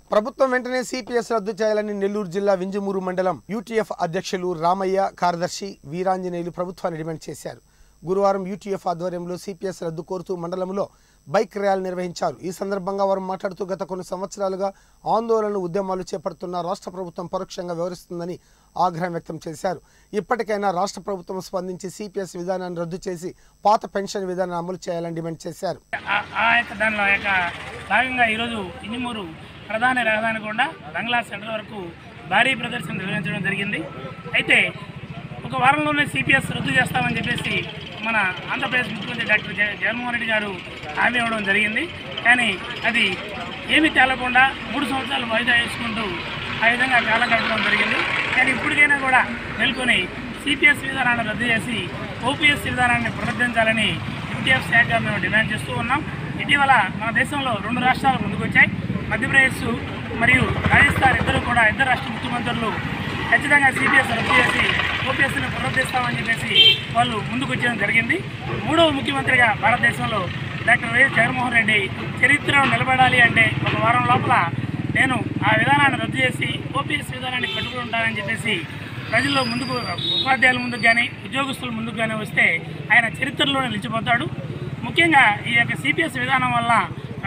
ప్రభుత్వం వెంటనే సిపిఎస్ రద్దు చేయాలని నెల్లూరు జిల్లా వింజమూరు మండలం యూటీఎఫ్ అధ్యక్షులు రామయ్య కార్యదర్శి వీరాంజనేయులు ప్రభుత్వాన్ని డిమాండ్ చేశారు గురువారం యూటీఎఫ్ ఆధ్వర్యంలో సిపిఎస్ రద్దు కోరుతూ మండలంలో బైక్ ర్యాలీ నిర్వహించారు ఈ సందర్భంగా వారు మాట్లాడుతూ గత కొన్ని సంవత్సరాలుగా ఆందోళనలు ఉద్యమాలు చేపడుతున్న రాష్ట్ర ప్రభుత్వం పరోక్షంగా వ్యవహరిస్తుందని ఆగ్రహం వ్యక్తం చేశారు ఇప్పటికైనా రాష్ట్ర ప్రభుత్వం స్పందించి సిపిఎస్ విధానాన్ని రద్దు చేసి పాత పెన్షన్ విధానాన్ని అమలు చేయాలని డిమాండ్ చేశారు ఆ- ఆ యొక్క దానిలో యొక్క భాగంగా ఈరోజు ఇనిమూరు ప్రధాన రహదారి గుండా బంగ్లా సెంటర్ వరకు భారీ ప్రదర్శన నిర్వహించడం జరిగింది అయితే ఒక వారంలోనే సిపిఎస్ రద్దు చేస్తామని చెప్పేసి మన ఆంధ్రప్రదేశ్ ముఖ్యమంత్రి డాక్టర్ జగ జగన్మోహన్ రెడ్డి గారు హామీ ఇవ్వడం జరిగింది కానీ అది ఏమీ తేలకుండా మూడు సంవత్సరాలు వాయిదా వేసుకుంటూ ఆ విధంగా కాలం గడపడం జరిగింది కానీ ఇప్పటికైనా కూడా మేల్కొని సిపిఎస్ విధానాన్ని రద్దు చేసి ఓపీఎస్ విధానాన్ని పునరుద్ధరించాలని యూటీఎఫ్ శాఖగా మేము డిమాండ్ చేస్తూ ఉన్నాం ఇటీవల మన దేశంలో రెండు రాష్ట్రాలు ముందుకొచ్చాయి మధ్యప్రదేశ్ మరియు రాజస్థాన్ ఇద్దరు కూడా ఇద్దరు రాష్ట్ర ముఖ్యమంత్రులు ఖచ్చితంగా సిపిఎస్ రద్దు చేసి ఓపీఎస్ని పునరుద్ధరిస్తామని చెప్పేసి వాళ్ళు ముందుకు వచ్చేయడం జరిగింది మూడవ ముఖ్యమంత్రిగా భారతదేశంలో డాక్టర్ వైఎస్ జగన్మోహన్ రెడ్డి చరిత్రలో నిలబడాలి అంటే ఒక వారం లోపల నేను ఆ విధానాన్ని రద్దు చేసి ఓపీఎస్ విధానాన్ని కట్టుకుని ఉంటానని చెప్పేసి ప్రజల్లో ముందుకు ఉపాధ్యాయుల ముందుకు కానీ ఉద్యోగస్తుల ముందుకు కానీ వస్తే ఆయన చరిత్రలోనే నిలిచిపోతాడు ముఖ్యంగా ఈ యొక్క సిపిఎస్ విధానం వల్ల